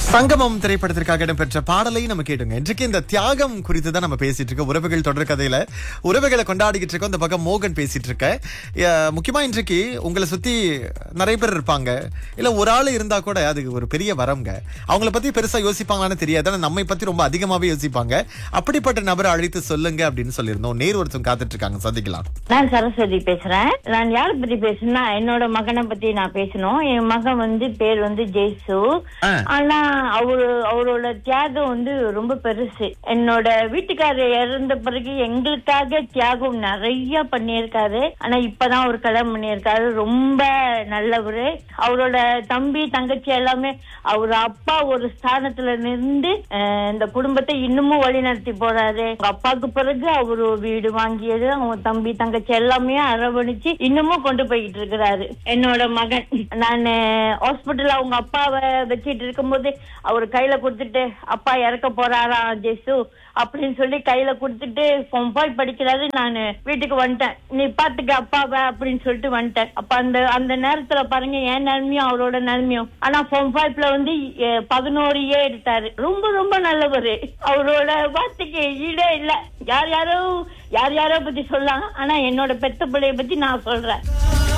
சங்கமம் திரைப்படத்திற்காக இடம்பெற்ற பாடலை நம்ம கேட்டுங்க இன்றைக்கு இந்த தியாகம் குறித்து தான் நம்ம பேசிட்டு இருக்கோம் உறவுகள் தொடர் கதையில உறவுகளை கொண்டாடிக்கிட்டு இருக்கோம் இந்த பக்கம் மோகன் பேசிட்டு இருக்க அஹ், முக்கியமா இன்றைக்கு உங்களை சுத்தி நிறைய பேர் இருப்பாங்க இல்ல ஒரு ஆள் இருந்தா கூட அது ஒரு பெரிய வரம்ங்க அவங்கள பத்தி பெருசா யோசிப்பாங்களான்னு தெரியாது ஆனா நம்மை பத்தி ரொம்ப அதிகமாவே யோசிப்பாங்க அப்படிப்பட்ட நபரை அழைத்து சொல்லுங்க அப்படின்னு சொல்லியிருந்தோம் நேர் ஒருத்தவங்க காத்துட்டு இருக்காங்க சந்திக்கலாம் நான் சரஸ்வதி பேசுறேன் நான் யார பத்தி பேசுனா என்னோட மகனை பத்தி நான் பேசணும் என் மகன் வந்து பேர் வந்து ஜெய்சு ஆ. ஆனா அவரு அவரோட தியாகம் வந்து ரொம்ப பெருசு என்னோட வீட்டுக்காரர் இறந்த பிறகு எங்களுக்காக தியாகம் நிறைய பண்ணியிருக்காரு ஆனா இப்பதான் ஒரு கல்யாணம் பண்ணியிருக்காரு ரொம்ப நல்லவரு அவரோட தம்பி தங்கச்சி எல்லாமே அவர் அப்பா ஒரு ஸ்தானத்துல நின்று அஹ், இந்த குடும்பத்தை இன்னமும் வழி நடத்தி போறாரு அவங்க அப்பாவுக்கு பிறகு அவரு வீடு வாங்கியது அவங்க தம்பி தங்கச்சி எல்லாமே அரவணைச்சு இன்னமும் கொண்டு போய்கிட்டு இருக்கிறாரு என்னோட மகன் நான் ஹாஸ்பிட்டல் அவங்க அப்பாவை வச்சிட்டு இருக்கும்போது அவர் கையில கொடுத்துட்டு அப்பா இறக்க போறாராம் ஜெசு அப்படின்னு சொல்லி கையில கொடுத்துட்டு போய் படிக்கிறாரு நான் வீட்டுக்கு வந்துட்டேன் நீ பாத்துக்க அப்பாவை அப்படின்னு சொல்லிட்டு வந்துட்டேன் அப்ப அந்த அந்த நேரத்துல பாருங்க என் நிலைமையும் அவரோட நிலைமையும் ஆனா பொம்பாய்ப்ல வந்து அஹ், பதினோரு ஏ எடுத்தாரு ரொம்ப ரொம்ப நல்லவரு அவரோட வார்த்தைக்கு ஈடே இல்ல யார் யாரோ யார் யாரோ பத்தி சொல்லலாம் ஆனா என்னோட பெத்த பிள்ளைய பத்தி நான் சொல்றேன்